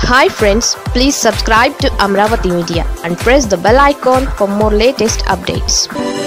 hi friends please subscribe to Amaravati media and press the bell icon for more latest updates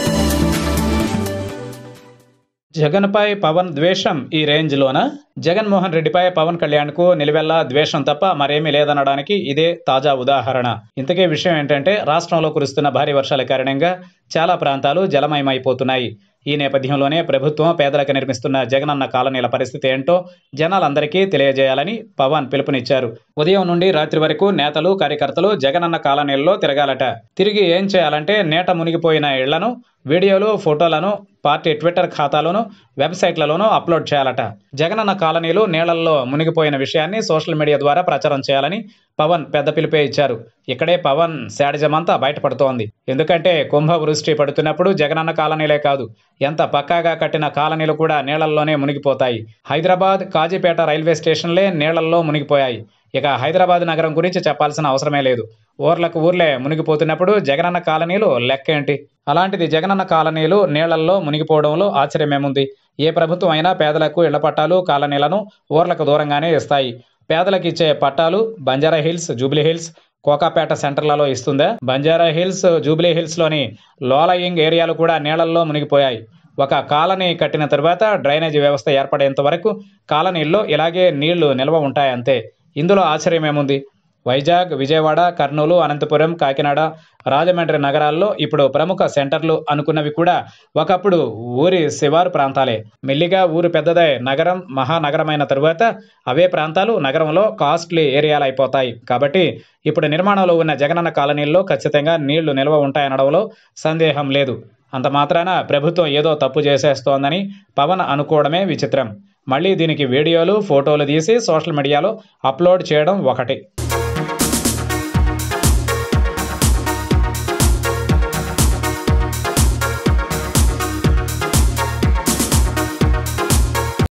జగన్పై పవన్ ద్వేషం ఈ రేంజ్లోన జగన్మోహన్ రెడ్డిపై పవన్ కళ్యాణ్కు నిలువెల్లా ద్వేషం తప్ప మరేమీ లేదనడానికి ఇదే తాజా ఉదాహరణ ఇంతకీ విషయం ఏంటంటే రాష్ట్రంలో కురుస్తున్న భారీ వర్షాల కారణంగా చాలా ప్రాంతాలు జలమయమైపోతున్నాయి ఈ నేపథ్యంలోనే ప్రభుత్వం పేదలకు నిర్మిస్తున్న జగనన్న కాలనీల పరిస్థితి ఏంటో జనాలందరికీ తెలియజేయాలని పవన్ పిలుపునిచ్చారు ఉదయం నుండి రాత్రి వరకు నేతలు కార్యకర్తలు జగనన్న కాలనీల్లో తిరగాలట తిరిగి ఏం చేయాలంటే నేట మునిగిపోయిన ఇళ్లను వీడియోలు ఫోటోలను పార్టీ ట్విట్టర్ ఖాతాలోను వెబ్సైట్లలోనూ అప్లోడ్ చేయాలట జగనన్న కాలనీలు నీళ్లలో మునిగిపోయిన విషయాన్ని సోషల్ మీడియా ద్వారా ప్రచారం చేయాలని పవన్ పెద్ద పిలుపే ఇచ్చారు ఇక్కడే పవన్ శాడిజమంతా బయటపడుతోంది ఎందుకంటే కుంభవృష్టి పడుతున్నప్పుడు జగనన్న కాలనీలే కాదు ఎంత పక్కాగా కట్టిన కాలనీలు కూడా నీళ్లల్లోనే మునిగిపోతాయి హైదరాబాద్ కాజీపేట రైల్వే స్టేషన్లే నీళ్లల్లో మునిగిపోయాయి ఇక హైదరాబాద్ నగరం గురించి చెప్పాల్సిన అవసరమే లేదు ఊర్లకు ఊర్లే మునిగిపోతున్నప్పుడు జగనన్న కాలనీలు లెక్కేంటి అలాంటిది జగనన్న కాలనీలు నీళ్లల్లో మునిగిపోవడంలో ఆశ్చర్యమేముంది ఏ ప్రభుత్వం అయినా పేదలకు ఇళ్ల పట్టాలు కాలనీలను ఊర్లకు దూరంగానే ఇస్తాయి పేదలకు ఇచ్చే పట్టాలు బంజారా హిల్స్ జూబ్లీ హిల్స్ కోకాపేట సెంటర్లలో ఇస్తుందా బంజారా హిల్స్ జూబ్లీ హిల్స్లోని లోలయింగ్ ఏరియాలు కూడా నీళ్లల్లో మునిగిపోయాయి ఒక కాలనీ కట్టిన తరువాత డ్రైనేజీ వ్యవస్థ ఏర్పడేంత వరకు కాలనీల్లో ఇలాగే నీళ్లు నిల్వ ఉంటాయంతే ఇందులో ఆశ్చర్యమేముంది వైజాగ్ విజయవాడ కర్నూలు అనంతపురం కాకినాడ రాజమండ్రి నగరాల్లో ఇప్పుడు ప్రముఖ సెంటర్లు అనుకున్నవి కూడా ఒకప్పుడు ఊరి శివారు ప్రాంతాలే మెల్లిగా ఊరు పెద్దదై నగరం మహానగరమైన తరువాత అవే ప్రాంతాలు నగరంలో కాస్ట్లీ ఏరియాలు అయిపోతాయి కాబట్టి ఇప్పుడు నిర్మాణంలో ఉన్న జగనన్న కాలనీల్లో ఖచ్చితంగా నీళ్లు నిల్వ ఉంటాయనడంలో సందేహం లేదు అంత మాత్రాన ప్రభుత్వం ఏదో తప్పు చేసేస్తోందని పవన్ అనుకోవడమే విచిత్రం మళ్ళీ దీనికి వీడియోలు ఫోటోలు తీసి సోషల్ మీడియాలో అప్లోడ్ చేయడం ఒకటి